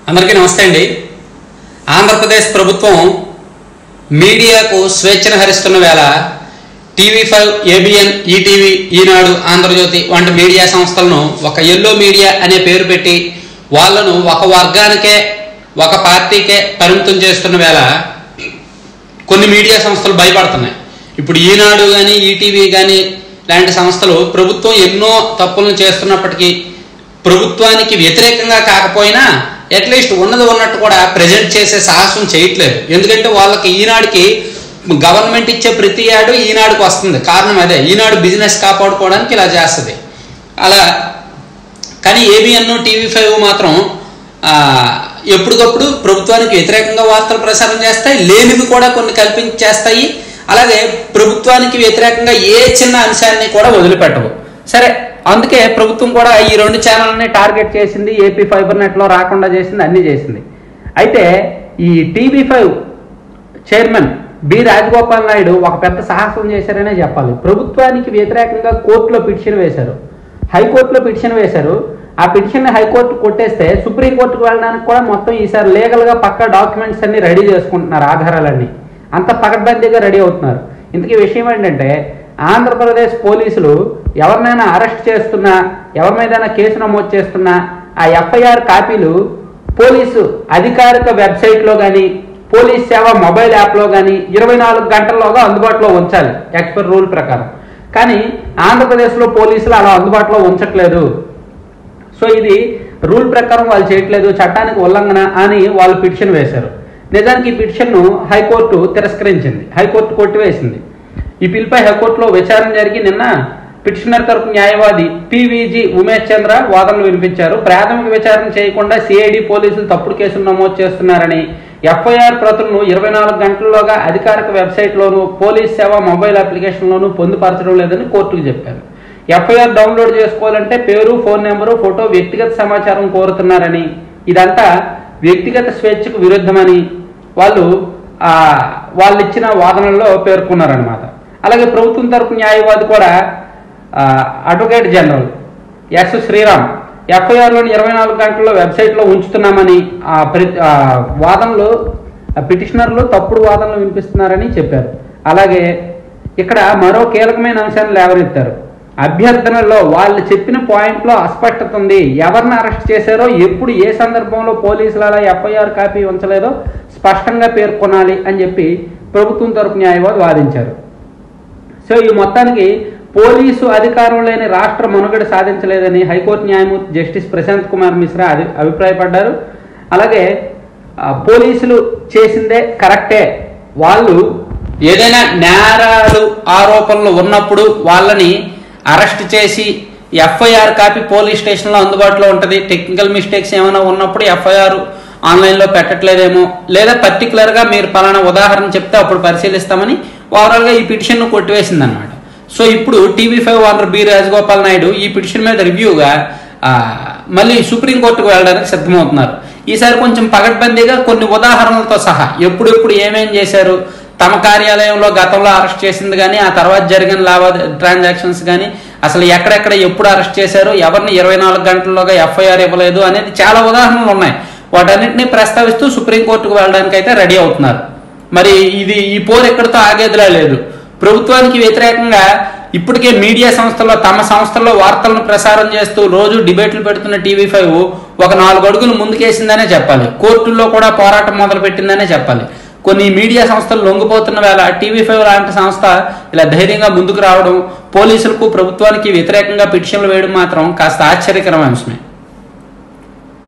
అందరికీ నమస్తే అండి ఆంధ్రప్రదేశ్ ప్రభుత్వం మీడియాకు స్వేచ్ఛను హరిస్తున్న వేళ TV five ABN ETV Eenadu Andhra Jyothi వంటి మీడియా సంస్థలను ఒక ఎల్లో మీడియా అనే పేరు పెట్టి వాళ్ళను ఒక వర్గానికే ఒక పార్టీకే పరిమితం చేస్తున్న వేళ కొన్ని మీడియా సంస్థలు భయపడుతున్నాయి ఇప్పుడు ఈనాడు కానీ ఈటీవీ కానీ లాంటి సంస్థలు ప్రభుత్వం ఎన్నో తప్పులను చేస్తున్నప్పటికీ ప్రభుత్వానికి వ్యతిరేకంగా కాకపోయినా అట్లీస్ట్ ఉన్నది ఉన్నట్టు కూడా ప్రజెంట్ చేసే సాహసం చేయట్లేదు ఎందుకంటే వాళ్ళకి ఈనాడుకి గవర్నమెంట్ ఇచ్చే ప్రతి యాడు ఈనాడుకి వస్తుంది కారణం అదే ఈనాడు బిజినెస్ కాపాడుకోవడానికి ఇలా చేస్తుంది అలా కానీ ఏబిఎన్ టీవీ ఫైవ్ మాత్రం ఆ, ఎప్పటికప్పుడు ప్రభుత్వానికి వ్యతిరేకంగా వార్తలు ప్రసారం చేస్తాయి లేనివి కూడా కొన్ని కల్పించేస్తాయి అలాగే ప్రభుత్వానికి వ్యతిరేకంగా ఏ చిన్న అంశాన్ని కూడా వదిలిపెట్టవు సరే అందుకే ప్రభుత్వం కూడా ఈ రెండు ఛానల్ని టార్గెట్ చేసింది ఏపీ ఫైబర్ నెట్లో రాకుండా చేసింది అన్నీ చేసింది అయితే ఈ TV five chairman B Rajagopal Naidu ఒక పెద్ద సాహసం చేశారనే చెప్పాలి ప్రభుత్వానికి వ్యతిరేకంగా కోర్టులో పిటిషన్ వేశారు హైకోర్టులో పిటిషన్ వేశారు ఆ పిటిషన్ హైకోర్టు కొట్టేస్తే సుప్రీంకోర్టుకు వెళ్ళడానికి కూడా మొత్తం ఈసారి లీగల్గా పక్క డాక్యుమెంట్స్ అన్ని రెడీ చేసుకుంటున్నారు ఆధారాలన్నీ అంత పకడ్బందీగా రెడీ అవుతున్నారు ఇంతకీ విషయం ఏంటంటే ఆంధ్రప్రదేశ్ పోలీసులు ఎవరినైనా అరెస్ట్ చేస్తున్నా ఎవరి మీదైనా కేసు నమోదు చేస్తున్నా ఆ ఎఫ్ఐఆర్ కాపీలు పోలీసు అధికారిక వెబ్సైట్లో కానీ పోలీస్ సేవ మొబైల్ యాప్లో కానీ ఇరవై నాలుగు గంటల్లోగా అందుబాటులో ఉంచాలి ఎక్స్పర్ రూల్ ప్రకారం కానీ ఆంధ్రప్రదేశ్లో పోలీసులు అలా అందుబాటులో ఉంచట్లేదు సో ఇది రూల్ ప్రకారం వాళ్ళు చేయట్లేదు చట్టానికి ఉల్లంఘన అని వాళ్ళు పిటిషన్ వేశారు నిజానికి ఈ పిటిషన్ను హైకోర్టు తిరస్కరించింది హైకోర్టు కొట్టివేసింది ఈ పిల్పై హైకోర్టులో విచారణ జరిగి నిన్న పిటిషనర్ తరపు న్యాయవాది పివిజి ఉమేష్ చంద్ర వాదనలు వినిపించారు ప్రాథమిక విచారణ చేయకుండా సిఐడి పోలీసులు తప్పుడు కేసులు నమోదు చేస్తున్నారని ఎఫ్ఐఆర్ ప్రతులను ఇరవై నాలుగు గంటల్లోగా అధికారిక వెబ్సైట్లోను పోలీస్ సేవ మొబైల్ అప్లికేషన్లోనూ పొందుపరచడం లేదని కోర్టుకు చెప్పారు ఎఫ్ఐఆర్ డౌన్లోడ్ చేసుకోవాలంటే పేరు ఫోన్ నెంబరు ఫోటో వ్యక్తిగత సమాచారం కోరుతున్నారని ఇదంతా వ్యక్తిగత స్వేచ్ఛకు విరుద్ధమని వాళ్ళు ఆ, వాళ్ళు ఇచ్చిన వాదనల్లో పేర్కొన్నారనమాట అలాగే ప్రభుత్వం తరపు న్యాయవాది కూడా ఆ, అడ్వకేట్ జనరల్ ఎస్ శ్రీరామ్ ఎఫ్ఐఆర్లోని ఇరవై నాలుగు గంటల్లో వెబ్సైట్లో ఉంచుతున్నామని ఆ ప్రి- ఆ వాదనలు ఆ పిటిషనర్లు తప్పుడు వాదనలు వినిపిస్తున్నారని చెప్పారు అలాగే ఇక్కడ మరో కీలకమైన అంశాన్ని లేవనెత్తారు అభ్యర్థనలో వాళ్ళు చెప్పిన పాయింట్లో అస్పష్టత ఉంది ఎవరిని అరెస్ట్ చేశారో ఎప్పుడు ఏ సందర్భంలో పోలీసులు అలా ఎఫ్ఐఆర్ కాపీ ఉంచలేదో స్పష్టంగా పేర్కొనాలి అని చెప్పి ప్రభుత్వం తరపు న్యాయవాది వాదించారు సో ఈ మొత్తానికి పోలీసు అధికారం లేని రాష్ట్ర మనుగడ సాధించలేదని హైకోర్టు న్యాయమూర్తి జస్టిస్ ప్రశాంత్ కుమార్ మిశ్రా అది అభిప్రాయపడ్డారు అలాగే ఆ, పోలీసులు చేసిందే కరెక్టే వాళ్ళు ఏదైనా నేరాలు ఆరోపణలు ఉన్నప్పుడు వాళ్ళని అరెస్ట్ చేసి ఎఫ్ఐఆర్ కాపీ పోలీస్ స్టేషన్లో అందుబాటులో ఉంటుంది టెక్నికల్ మిస్టేక్స్ ఏమైనా ఉన్నప్పుడు ఎఫ్ఐఆర్ ఆన్లైన్లో పెట్టట్లేదేమో లేదా పర్టికులర్గా మీరు పలానా ఉదాహరణ చెప్తే అప్పుడు పరిశీలిస్తామని ఓవరాల్గా ఈ పిటిషన్ను కొట్టివేసింది అనమాట సో ఇప్పుడు TV five owner B Rajagopal Naidu ఈ పిటిషన్ మీద రివ్యూగా ఆ, మళ్ళీ సుప్రీంకోర్టుకు వెళ్ళడానికి సిద్ధమవుతున్నారు ఈసారి కొంచెం పగడ్బందీగా కొన్ని ఉదాహరణలతో సహా ఎప్పుడెప్పుడు ఏమేం చేశారు తమ కార్యాలయంలో గతంలో అరెస్ట్ చేసింది కానీ ఆ తర్వాత జరిగిన లావాదే ట్రాన్సాక్షన్స్ కానీ అసలు ఎక్కడెక్కడ ఎప్పుడు అరెస్ట్ చేశారు ఎవరిని ఇరవై నాలుగు గంటల్లోగా ఎఫ్ఐఆర్ ఇవ్వలేదు అనేది చాలా ఉదాహరణలు ఉన్నాయి వాటన్నిటిని ప్రస్తావిస్తూ సుప్రీంకోర్టుకు వెళ్ళడానికి అయితే రెడీ అవుతున్నారు మరి ఇది ఈ పోరు ఎక్కడితో ఆగేదిలా లేదు ప్రభుత్వానికి వ్యతిరేకంగా ఇప్పటికే మీడియా సంస్థల్లో తమ సంస్థల్లో వార్తలను ప్రసారం చేస్తూ రోజు డిబేట్లు పెడుతున్న టీవీ ఫైవ్ ఒక నాలుగు అడుగులు ముందుకేసిందనే చెప్పాలి కోర్టుల్లో కూడా పోరాటం మొదలు పెట్టిందనే చెప్పాలి కొన్ని మీడియా సంస్థలు లొంగిపోతున్న వేళ టీవీ ఫైవ్ లాంటి సంస్థ ఇలా ధైర్యంగా ముందుకు రావడం పోలీసులకు ప్రభుత్వానికి వ్యతిరేకంగా పిటిషన్లు వేయడం మాత్రం కాస్త ఆశ్చర్యకరమైన అంశమే